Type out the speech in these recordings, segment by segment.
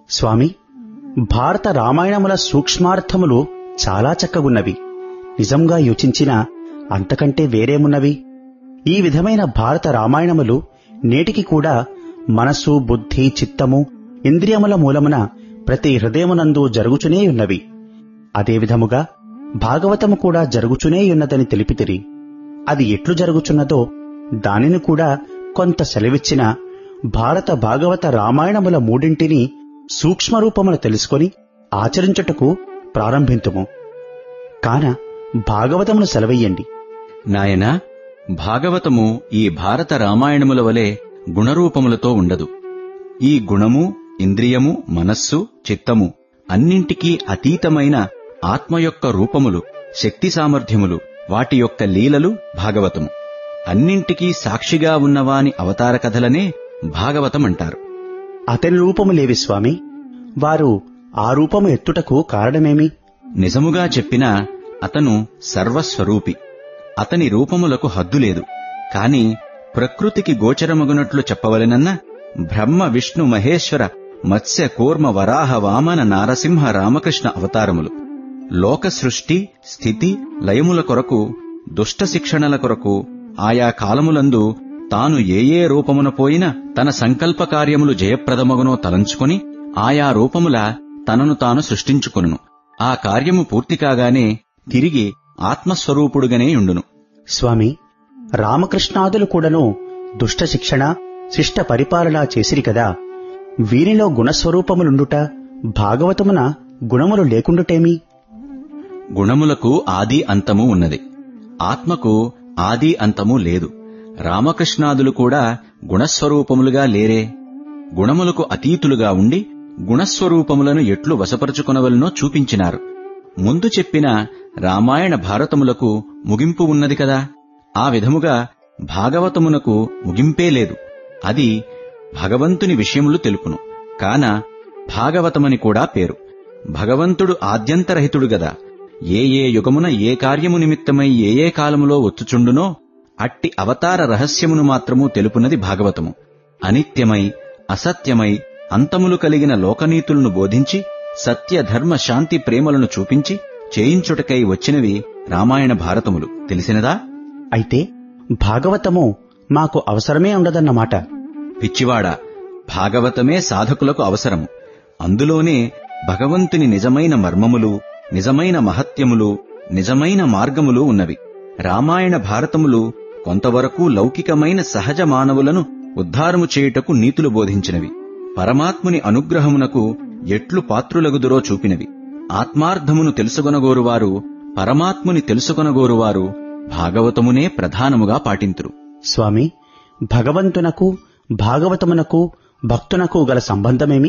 స్వామి భారత రామాయణముల సూక్ష్మార్థములు చాలా చక్కగున్నవి నిజంగా యోచించినా అంతకంటే వేరేమున్నవి ఈ విధమైన భారత రామాయణములు నేటికి కూడా మనస్సు బుద్ధి చిత్తము ఇంద్రియముల మూలమున ప్రతి హృదయమునందు జరుగుచునే ఉన్నవి అదే విధముగా భాగవతము కూడా జరుగుచునేయున్నదని తెలిపితిరి అది ఎట్లు జరుగుచున్నదో దానిని కూడా కొంత సెలవిచ్చిన భారత భాగవత రామాయణముల మూడింటిని సూక్ష్మరూపమును తెలుసుకొని ఆచరించుటకు ప్రారంభింతుము కాన భాగవతమును సెలవయ్యండి నాయనా భాగవతము ఈ భారత రామాయణముల వలె గుణరూపములతో ఉండదు ఈ గుణము ఇంద్రియము మనస్సు చిత్తము అన్నింటికీ అతీతమైన ఆత్మ యొక్క రూపములు శక్తి సామర్థ్యములు వాటి యొక్క లీలలు భాగవతము అన్నింటికీ సాక్షిగా ఉన్నవాని అవతార కథలనే భాగవతమంటారు అతని రూపము లేవి స్వామి వారు ఆ రూపము ఎత్తుటకు కారణమేమి నిజముగా చెప్పినా అతను సర్వస్వరూపి అతని రూపములకు హద్దు లేదు కాని ప్రకృతికి గోచరమగునట్లు చెప్పవలెనన్న బ్రహ్మ విష్ణు మహేశ్వర మత్స్య కూర్మ వరాహ వామన నారసింహ రామకృష్ణ అవతారములు లోక సృష్టి స్థితి లయముల కొరకు దుష్ట శిక్షణల కొరకు ఆయా కాలములందు తాను ఏ ఏ రూపమున పోయిన తన సంకల్ప కార్యములు జయప్రదమగునో తలంచుకొని ఆయా రూపముల తనను తాను సృష్టించుకొనును ఆ కార్యము పూర్తి కాగానే తిరిగి ఆత్మస్వరూపుడుగానే ఉండును స్వామి రామకృష్ణాదులు కూడాను దుష్ట శిక్షణ శిష్ట పరిపాలన చేసిరి కదా వీరిలో గుణస్వరూపములుండుట భాగవతమున గుణములు లేకుండుటేమి గుణములకు ఆది అంతము ఉన్నది ఆత్మకు ఆది అంతము లేదు రామకృష్ణాదులు కూడా గుణస్వరూపములుగా లేరే గుణములకు అతీతులుగా ఉండి గుణస్వరూపములను ఎట్లు వశపరుచుకొనవలనో చూపించినారు ముందు చెప్పిన రామాయణ భారతములకు ముగింపు ఉన్నది కదా ఆ విధముగా భాగవతమునకు ముగింపే లేదు అది భగవంతుని విషయములు తెలుపును కాన భాగవతమని కూడా పేరు భగవంతుడు ఆద్యంతరహితుడు గదా ఏ ఏ యుగమున ఏ కార్యము నిమిత్తమై ఏ ఏ కాలములో వచ్చుచుండునో అట్టి అవతార రహస్యమును మాత్రము తెలుపునది భాగవతము అనిత్యమై అసత్యమై అంతములు కలిగిన లోకనీతులను బోధించి సత్య ధర్మ శాంతి ప్రేమలను చూపించి చేయించుటకై వచ్చినవి రామాయణ భారతములు తెలిసినదా అయితే భాగవతము మాకు అవసరమే ఉండదన్నమాట పిచ్చివాడా భాగవతమే సాధకులకు అవసరము అందులోనే భగవంతుని నిజమైన మర్మములు నిజమైన మహత్యములు నిజమైన మార్గములు ఉన్నవి రామాయణ భారతములు కొంతవరకు లౌకికమైన సహజ మానవులను ఉద్ధారము చేయుటకు నీతులు బోధించినవి పరమాత్ముని అనుగ్రహమునకు ఎట్లు పాత్రులగుదురో చూపినవి ఆత్మార్థమును తెలుసుకొనగోరువారు పరమాత్ముని తెలుసుకొనగోరువారు భాగవతమునే ప్రధానముగా పాటింతురు స్వామి భగవంతునకు భాగవతమునకు భక్తునకు గల సంబంధమేమి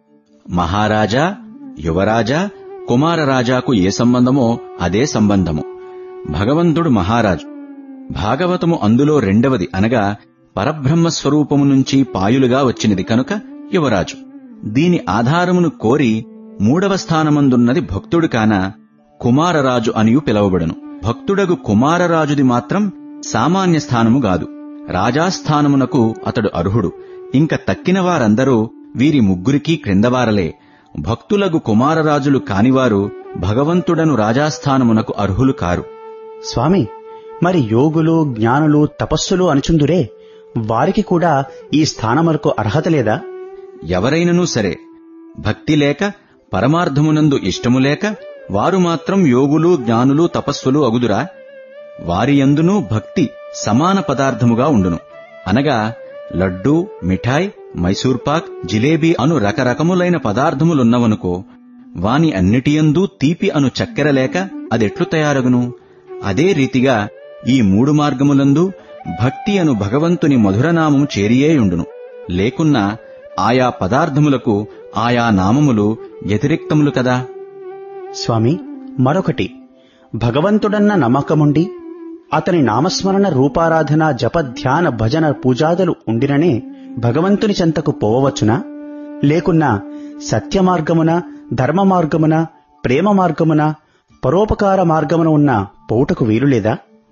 మహారాజా యువరాజా కుమారరాజాకు ఏ సంబంధమో అదే సంబంధము భగవంతుడు మహారాజు భాగవతము అందులో రెండవది అనగా పరబ్రహ్మ స్వరూపము నుంచి పాయులుగా వచ్చినది కనుక యువరాజు దీని ఆధారమును కోరి మూడవ స్థానమందున్నది భక్తుడు కాన కుమారరాజు అనియు పిలవబడును భక్తుడగు కుమారరాజుది మాత్రం సామాన్య స్థానము గాదు రాజాస్థానమునకు అతడు అర్హుడు ఇంక తక్కిన వారందరూ వీరి ముగ్గురికి క్రిందవారలే భక్తులగు కుమారరాజులు కానివారు భగవంతుడను రాజాస్థానమునకు అర్హులు కారు స్వామి మరి యోగులు జ్ఞానులు తపస్సులు అనుచుందురే వారికి కూడా ఈ స్థానములకు అర్హత లేదా ఎవరైనను సరే భక్తి లేక పరమార్థమునందు ఇష్టము లేక వారు మాత్రం యోగులు జ్ఞానులు తపస్సులు అగుదురా వారియందునూ భక్తి సమాన పదార్థముగా ఉండును అనగా లడ్డూ మిఠాయ్ మైసూర్పాక్ జిలేబీ అను రకరకములైన పదార్థములున్నవనుకో వాని అన్నిటియందు తీపి అను చక్కెర లేక అదెట్లు తయారగును అదే రీతిగా ఈ మూడు మార్గములందు భక్తి అను భగవంతుని మధురనామము చేరియేయుండును లేకున్నా ఆయా పదార్థములకు ఆయా నామములు వ్యతిరిక్తములు కదా స్వామి మరొకటి భగవంతుడన్న నమ్మకముండి అతని నామస్మరణ రూపారాధన జప ధ్యాన భజన పూజాదులు ఉండిననే భగవంతుని చెంతకు పోవవచ్చునా లేకున్నా సత్య మార్గమున ధర్మ మార్గమున ప్రేమ మార్గమున పరోపకార మార్గమున ఉన్న పోవుటకు వీలులేదా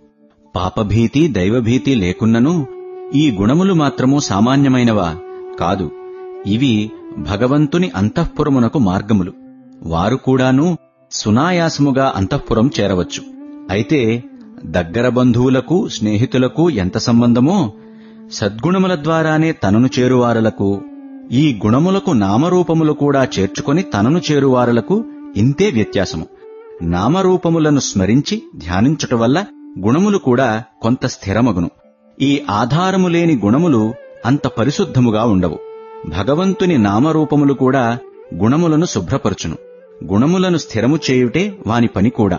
పాపభీతి దైవభీతి లేకున్నను ఈ గుణములు మాత్రము సామాన్యమైనవా కాదు ఇవి భగవంతుని అంతఃపురమునకు మార్గములు వారు కూడాను సునాయాసముగా అంతఃపురం చేరవచ్చు అయితే దగ్గర బంధువులకు స్నేహితులకు ఎంత సంబంధమో సద్గుణముల ద్వారానే తనను చేరువారలకు ఈ గుణములకు నామరూపములు కూడా చేర్చుకొని తనను చేరువారలకు ఇంతే వ్యత్యాసము నామరూపములను స్మరించి ధ్యానించుట వల్ల గుణములు కూడా కొంత స్థిరమగును ఈ ఆధారము లేని గుణములు అంత పరిశుద్ధముగా ఉండవు భగవంతుని నామరూపములు కూడా గుణములను శుభ్రపరచును గుణములను స్థిరము చేయుటే వాని పని కూడా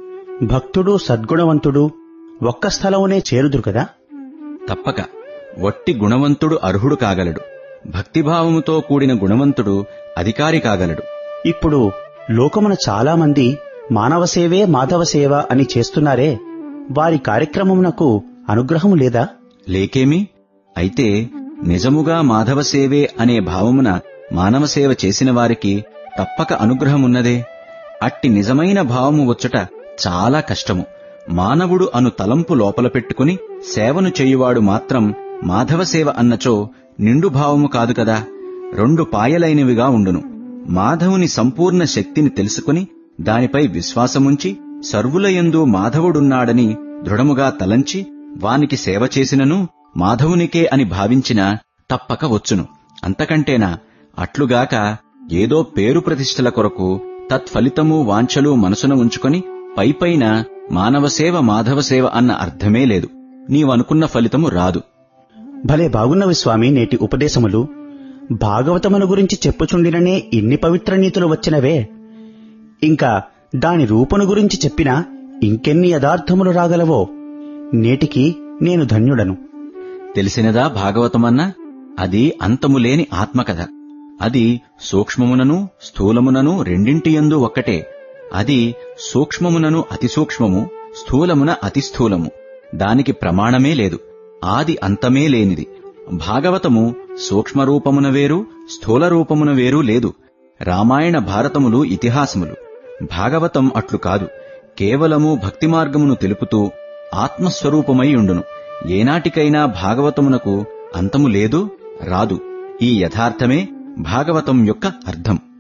భక్తుడు సద్గుణవంతుడు ఒక్క స్థలమునే చేరుదురు కదా తప్పక వట్టి గుణవంతుడు అర్హుడు కాగలడు భక్తిభావముతో కూడిన గుణవంతుడు అధికారి కాగలడు ఇప్పుడు లోకమున చాలా మంది మానవ సేవే మాధవ సేవ అని చేస్తున్నారే వారి కార్యక్రమమునకు అనుగ్రహము లేదా లేకేమి అయితే నిజముగా మాధవ సేవే అనే భావమున మానవ సేవ చేసిన వారికి తప్పక అనుగ్రహమున్నదే అట్టి నిజమైన భావము వచ్చుట చాలా కష్టము మానవుడు అను తలంపు లోపల పెట్టుకుని సేవను చేయువాడు మాత్రం మాధవ సేవ అన్నచో నిండు భావము కాదు కదా రెండు పాయలైనవిగా ఉండును మాధవుని సంపూర్ణ శక్తిని తెలుసుకుని దానిపై విశ్వాసముంచి సర్వులయందు మాధవుడున్నాడని దృఢముగా తలంచి వానికి సేవ చేసినను మాధవునికే అని భావించిన తప్పక వచ్చును అంతకంటేనా అట్లుగాక ఏదో పేరు ప్రతిష్టల కొరకు తత్ఫలితము వాంఛలు మనసున ఉంచుకొని పైపైన మానవ సేవ మాధవ సేవ అన్న అర్థమే లేదు నీవనుకున్న ఫలితము రాదు భలే బాగున్నవి స్వామి నేటి ఉపదేశములు భాగవతమును గురించి చెప్పుచుండిననే ఇన్ని పవిత్ర నీతులు వచ్చినవే ఇంకా దాని రూపును గురించి చెప్పినా ఇంకెన్ని యథార్థములు రాగలవో నేటికి నేను ధన్యుడను తెలిసినదా భాగవతమన్నా అది అంతములేని ఆత్మకథ అది సూక్ష్మమునను స్థూలమునను రెండింటియందు ఒక్కటే అది సూక్ష్మమునను అతి సూక్ష్మము స్థూలమున అతి స్థూలము దానికి ప్రమాణమే లేదు ఆది అంతమే లేనిది భాగవతము సూక్ష్మరూపమున వేరు స్థూల రూపమున వేరు లేదు రామాయణ భారతములు ఇతిహాసములు భాగవతం అట్లు కాదు కేవలము భక్తి మార్గమును తెలుపుతూ ఆత్మస్వరూపమై ఉండును ఏనాటికైనా భాగవతమునకు అంతము లేదు రాదు ఈ యథార్థమే భాగవతం యొక్క అర్థం